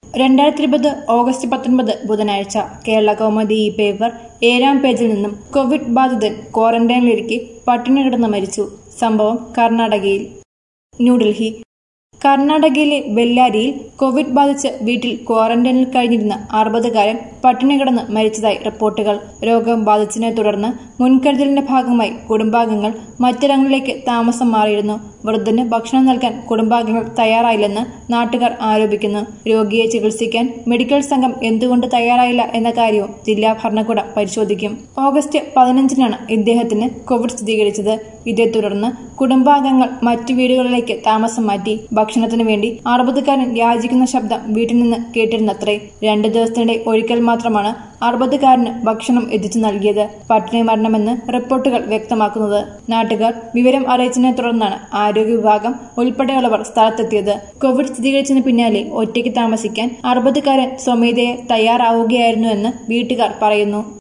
രണ്ടായിരത്തി ഇരുപത് ഓഗസ്റ്റ് പത്തൊൻപത് ബുധനാഴ്ച കേരള കൗമുദി ഈ പേപ്പർ ഏഴാം പേജിൽ നിന്നും കോവിഡ് ബാധിതൻ ക്വാറന്റൈനിലിരിക്കെ പട്ടിണി കിടന്ന് മരിച്ചു സംഭവം കർണാടകയിൽ ന്യൂഡൽഹി കർണാടകയിലെ ബെല്ലാരിയിൽ കോവിഡ് ബാധിച്ച് വീട്ടിൽ ക്വാറന്റൈനിൽ കഴിഞ്ഞിരുന്ന അറുപതുകാരൻ പട്ടിണി കിടന്ന് മരിച്ചതായി റിപ്പോർട്ടുകൾ രോഗം ബാധിച്ചതിനെ തുടർന്ന് മുൻകരുതലിന്റെ ഭാഗമായി കുടുംബാംഗങ്ങൾ മറ്റിടങ്ങളിലേക്ക് താമസം മാറിയിരുന്നു വൃദ്ധന് ഭക്ഷണം നൽകാൻ കുടുംബാംഗങ്ങൾ തയ്യാറായില്ലെന്ന് നാട്ടുകാർ ആരോപിക്കുന്നു രോഗിയെ ചികിത്സിക്കാൻ മെഡിക്കൽ സംഘം എന്തുകൊണ്ട് തയ്യാറായില്ല എന്ന കാര്യവും ജില്ലാ ഭരണകൂടം പരിശോധിക്കും ഓഗസ്റ്റ് പതിനഞ്ചിനാണ് ഇദ്ദേഹത്തിന് കോവിഡ് സ്ഥിരീകരിച്ചത് ഇതേ തുടർന്ന് കുടുംബാംഗങ്ങൾ മറ്റു വീടുകളിലേക്ക് താമസം മാറ്റി ഭക്ഷണത്തിനു വേണ്ടി അറുപതുകാരൻ യാചിക്കുന്ന ശബ്ദം വീട്ടിൽ നിന്ന് കേട്ടിരുന്നത്രേ രണ്ടു ദിവസത്തിനിടെ ഒരിക്കൽ മാത്രമാണ് അറുപതുകാരന് ഭക്ഷണം എത്തിച്ചു നൽകിയത് പട്ടിണി മരണമെന്ന് റിപ്പോർട്ടുകൾ വ്യക്തമാക്കുന്നത് നാട്ടുകാർ വിവരം അറിയിച്ചതിനെ തുടർന്നാണ് ആരോഗ്യ വിഭാഗം ഉൾപ്പെടെയുള്ളവർ സ്ഥലത്തെത്തിയത് കോവിഡ് സ്ഥിരീകരിച്ചതിന് പിന്നാലെ ഒറ്റയ്ക്ക് താമസിക്കാൻ അറുപതുകാരൻ സ്വമേധയെ തയ്യാറാവുകയായിരുന്നുവെന്ന് വീട്ടുകാർ പറയുന്നു